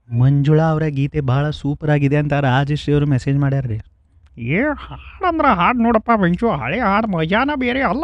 ಮಂಜುಳಾ ಅವರ ಗೀತೆ ಭಾಳ ಸೂಪರ್ ಆಗಿದೆ ಅಂತ ರಾಜಶ್ರೀ ಅವರು ಮೆಸೇಜ್ ಮಾಡ್ಯಾರ ರೀ ಏ ಹಾಡಂದ್ರೆ ಹಾಡು ನೋಡಪ್ಪ ಬೆಂಚು ಹಳೆ ಹಾಡು ಮಜಾನ ಬೇರೆ ಅಲ್ಲ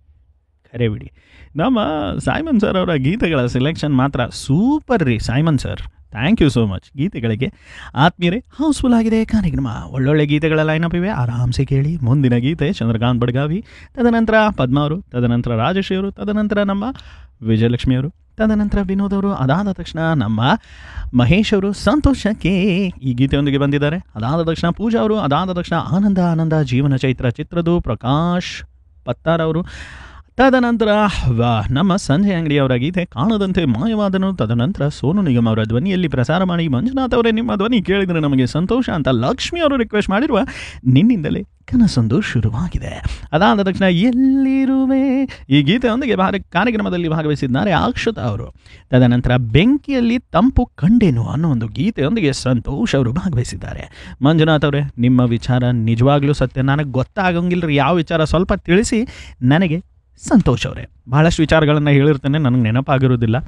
ಖರೆ ಬಿಡಿ ನಮ್ಮ ಸೈಮನ್ ಸರ್ ಅವರ ಗೀತೆಗಳ ಸೆಲೆಕ್ಷನ್ ಮಾತ್ರ ಸೂಪರ್ ರೀ Simon sir thank you so much ಗೀತೆಗಳಿಗೆ ಆತ್ಮೀಯರೇ ಹೌಸ್ಫುಲ್ ಆಗಿದೆ ಕಾರ್ಯಕ್ರಮ ಒಳ್ಳೊಳ್ಳೆ ಗೀತೆಗಳ ಲೈನಪ್ ಇವೆ ಆರಾಮ್ಸೆ ಕೇಳಿ ಮುಂದಿನ ಗೀತೆ ಚಂದ್ರಕಾಂತ್ ಬಡ್ಗಾವಿ ತದನಂತರ ಪದ್ಮ ಅವರು ತದನಂತರ ರಾಜಶ್ರೀ ಅವರು ತದನಂತರ ನಮ್ಮ ವಿಜಯಲಕ್ಷ್ಮಿ ಅವರು ತದನಂತರ ವಿನೋದ್ ಅವರು ಅದಾದ ತಕ್ಷಣ ನಮ್ಮ ಮಹೇಶ್ ಅವರು ಸಂತೋಷಕ್ಕೆ ಈ ಗೀತೆಯೊಂದಿಗೆ ಬಂದಿದ್ದಾರೆ ಅದಾದ ತಕ್ಷಣ ಪೂಜಾ ಅವರು ಅದಾದ ತಕ್ಷಣ ಆನಂದ ಆನಂದ ಜೀವನ ಚೈತ್ರ ಚಿತ್ರದು ಪ್ರಕಾಶ್ ಪತ್ತಾರ್ ಅವರು ತದನಂತರ ವಾ ನಮ್ಮ ಸಂಜಯ್ ಅಂಗಡಿ ಅವರ ಗೀತೆ ಕಾಣದಂತೆ ಮಾಯವಾದನು ತದನಂತರ ಸೋನು ನಿಗಮ್ ಅವರ ಧ್ವನಿಯಲ್ಲಿ ಪ್ರಸಾರ ಮಾಡಿ ಮಂಜುನಾಥ್ ಅವರೇ ನಿಮ್ಮ ಧ್ವನಿ ಕೇಳಿದರೆ ನಮಗೆ ಸಂತೋಷ ಅಂತ ಲಕ್ಷ್ಮಿ ಅವರು ರಿಕ್ವೆಸ್ಟ್ ಮಾಡಿರುವ ನಿನ್ನಿಂದಲೇ ಕನಸೊಂದು ಶುರುವಾಗಿದೆ ಅದಾದ ತಕ್ಷಣ ಎಲ್ಲಿರುವೆ ಈ ಗೀತೆಯೊಂದಿಗೆ ಭಾರ ಕಾರ್ಯಕ್ರಮದಲ್ಲಿ ಭಾಗವಹಿಸಿದ್ದಾರೆ ಅಕ್ಷತಾ ಅವರು ತದನಂತರ ಬೆಂಕಿಯಲ್ಲಿ ತಂಪು ಕಂಡೇನು ಅನ್ನೋ ಒಂದು ಗೀತೆಯೊಂದಿಗೆ ಸಂತೋಷ್ ಅವರು ಭಾಗವಹಿಸಿದ್ದಾರೆ ಮಂಜುನಾಥ್ ಅವರೇ ನಿಮ್ಮ ವಿಚಾರ ನಿಜವಾಗ್ಲೂ ಸತ್ಯ ನನಗೆ ಗೊತ್ತಾಗಂಗಿಲ್ಲ ರೀ ಯಾವ ವಿಚಾರ ಸ್ವಲ್ಪ ತಿಳಿಸಿ ನನಗೆ ಸಂತೋಷ್ ಅವರೇ ಭಾಳಷ್ಟು ವಿಚಾರಗಳನ್ನು ಹೇಳಿರ್ತೇನೆ ನನಗೆ ನೆನಪಾಗಿರೋದಿಲ್ಲ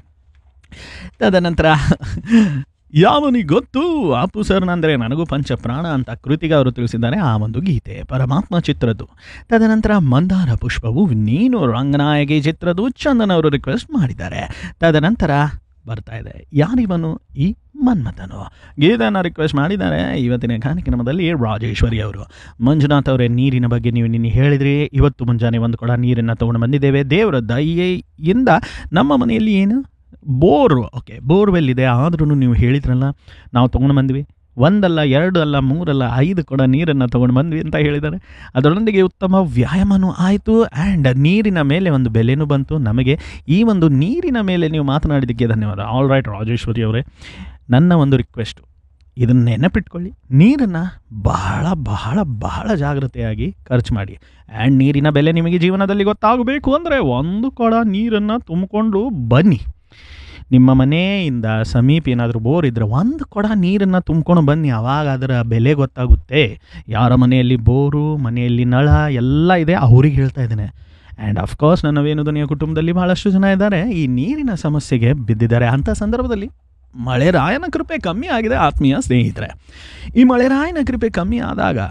ತದನಂತರ ಯಾವನಿಗೆ ಗೊತ್ತು ಅಪ್ಪು ಸರ್ನಂದರೆ ನನಗೂ ಪಂಚ ಪ್ರಾಣ ಅಂತ ಕೃತಿಗ ಅವರು ತಿಳಿಸಿದ್ದಾರೆ ಆ ಒಂದು ಗೀತೆ ಪರಮಾತ್ಮ ಚಿತ್ರದ್ದು ತದನಂತರ ಮಂದಾರ ಪುಷ್ಪವು ನೀನು ರಂಗನಾಯಕಿ ಚಿತ್ರದ್ದು ಚಂದನ್ ಅವರು ರಿಕ್ವೆಸ್ಟ್ ಮಾಡಿದ್ದಾರೆ ತದನಂತರ ಬರ್ತಾ ಇದೆ ಯಾರಿವನು ಈ ಮನ್ಮಥನು ಗೀತೆಯನ್ನು ರಿಕ್ವೆಸ್ಟ್ ಮಾಡಿದ್ದಾರೆ ಇವತ್ತಿನ ಕಾರ್ಯಕ್ರಮದಲ್ಲಿ ರಾಜೇಶ್ವರಿ ಅವರು ಮಂಜುನಾಥ್ ಅವರೇ ನೀರಿನ ಬಗ್ಗೆ ನೀವು ನಿನ್ನೆ ಹೇಳಿದ್ರಿ ಇವತ್ತು ಮುಂಜಾನೆ ಒಂದು ಕೊಡ ನೀರನ್ನು ತೊಗೊಂಡು ಬಂದಿದ್ದೇವೆ ದೇವರ ದಯೆಯಿಂದ ನಮ್ಮ ಮನೆಯಲ್ಲಿ ಏನು ಬೋರ್ ಓಕೆ ಬೋರ್ವೆಲ್ ಇದೆ ಆದ್ರೂ ನೀವು ಹೇಳಿದ್ರಲ್ಲ ನಾವು ತೊಗೊಂಡು ಬಂದ್ವಿ ಒಂದಲ್ಲ ಎರಡು ಅಲ್ಲ ಮೂರಲ್ಲ ಐದು ಕೊಡ ನೀರನ್ನು ತೊಗೊಂಡು ಬಂದ್ವಿ ಅಂತ ಹೇಳಿದ್ದಾರೆ ಅದರೊಂದಿಗೆ ಉತ್ತಮ ವ್ಯಾಯಾಮನೂ ಆಯಿತು ಆ್ಯಂಡ್ ನೀರಿನ ಮೇಲೆ ಒಂದು ಬೆಲೆನೂ ಬಂತು ನಮಗೆ ಈ ಒಂದು ನೀರಿನ ಮೇಲೆ ನೀವು ಮಾತನಾಡಿದ್ದಕ್ಕೆ ಧನ್ಯವಾದ ಆಲ್ ರೈಟ್ ರಾಜೇಶ್ವರಿ ಅವರೇ ನನ್ನ ಒಂದು ರಿಕ್ವೆಸ್ಟು ಇದನ್ನು ನೆನಪಿಟ್ಕೊಳ್ಳಿ ನೀರನ್ನು ಬಹಳ ಬಹಳ ಬಹಳ ಜಾಗ್ರತೆಯಾಗಿ ಖರ್ಚು ಮಾಡಿ ಆ್ಯಂಡ್ ನೀರಿನ ಬೆಲೆ ನಿಮಗೆ ಜೀವನದಲ್ಲಿ ಗೊತ್ತಾಗಬೇಕು ಅಂದರೆ ಒಂದು ಕೊಡ ನೀರನ್ನು ತುಂಬಿಕೊಂಡು ಬನ್ನಿ ನಿಮ್ಮ ಮನೆಯಿಂದ ಸಮೀಪ ಏನಾದರೂ ಬೋರ್ ಇದ್ದರೆ ಒಂದು ಕೊಡ ನೀರನ್ನು ತುಂಬ್ಕೊಂಡು ಬನ್ನಿ ಆವಾಗ ಅದರ ಬೆಲೆ ಗೊತ್ತಾಗುತ್ತೆ ಯಾರ ಮನೆಯಲ್ಲಿ ಬೋರು ಮನೆಯಲ್ಲಿ ನಳ ಎಲ್ಲ ಇದೆ ಅವ್ರಿಗೆ ಹೇಳ್ತಾ ಇದ್ದೇನೆ ಆ್ಯಂಡ್ ಅಫ್ಕೋರ್ಸ್ ನನ್ನ ವೇಣುಧ್ವನಿಯ ಕುಟುಂಬದಲ್ಲಿ ಭಾಳಷ್ಟು ಜನ ಇದ್ದಾರೆ ಈ ನೀರಿನ ಸಮಸ್ಯೆಗೆ ಬಿದ್ದಿದ್ದಾರೆ ಅಂಥ ಸಂದರ್ಭದಲ್ಲಿ ಮಳೆರಾಯನ ಕೃಪೆ ಕಮ್ಮಿ ಆಗಿದೆ ಆತ್ಮೀಯ ಸ್ನೇಹಿತರೆ ಈ ಮಳೆರಾಯನ ಕೃಪೆ ಕಮ್ಮಿ ಆದಾಗ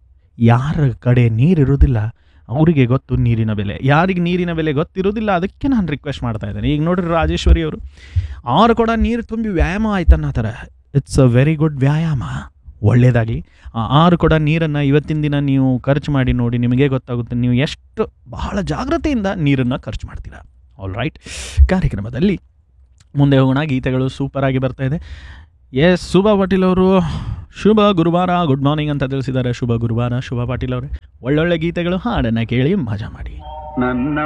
ಯಾರ ಕಡೆ ನೀರಿರುವುದಿಲ್ಲ ಅವರಿಗೆ ಗೊತ್ತು ನೀರಿನ ಬೆಲೆ ಯಾರಿಗೆ ನೀರಿನ ಬೆಲೆ ಗೊತ್ತಿರೋದಿಲ್ಲ ಅದಕ್ಕೆ ನಾನು ರಿಕ್ವೆಸ್ಟ್ ಮಾಡ್ತಾ ಇದ್ದೇನೆ ಈಗ ನೋಡ್ರಿ ರಾಜೇಶ್ವರಿ ಅವರು ಆರು ಕೊಡ ನೀರು ತುಂಬಿ ವ್ಯಾಯಾಮ ಆಯ್ತನ್ನ ಥರ ಇಟ್ಸ್ ಅ ವೆರಿ ಗುಡ್ ವ್ಯಾಯಾಮ ಒಳ್ಳೆಯದಾಗಲಿ ಆ ಆರು ಕೊಡ ನೀರನ್ನು ಇವತ್ತಿನ ದಿನ ನೀವು ಖರ್ಚು ಮಾಡಿ ನೋಡಿ ನಿಮಗೆ ಗೊತ್ತಾಗುತ್ತೆ ನೀವು ಎಷ್ಟು ಬಹಳ ಜಾಗ್ರತೆಯಿಂದ ನೀರನ್ನು ಖರ್ಚು ಮಾಡ್ತೀರಾ ಆಲ್ ರೈಟ್ ಕಾರ್ಯಕ್ರಮದಲ್ಲಿ ಮುಂದೆ ಹೋಗೋಣ ಗೀತೆಗಳು ಸೂಪರ್ ಆಗಿ ಬರ್ತಾ ಇದೆ ಎಸ್ ಶುಭ ಪಾಟೀಲ್ ಅವರು ಶುಭ ಗುರುವಾರ ಗುಡ್ ಮಾರ್ನಿಂಗ್ ಅಂತ ತಿಳಿಸಿದ್ದಾರೆ ಶುಭ ಗುರುವಾರ ಶುಭ ಪಾಟೀಲ್ ಅವರೇ ಒಳ್ಳೊಳ್ಳೆ ಗೀತೆಗಳು ಹಾಡನ್ನು ಕೇಳಿ ಮಜಾ ಮಾಡಿ ನನ್ನ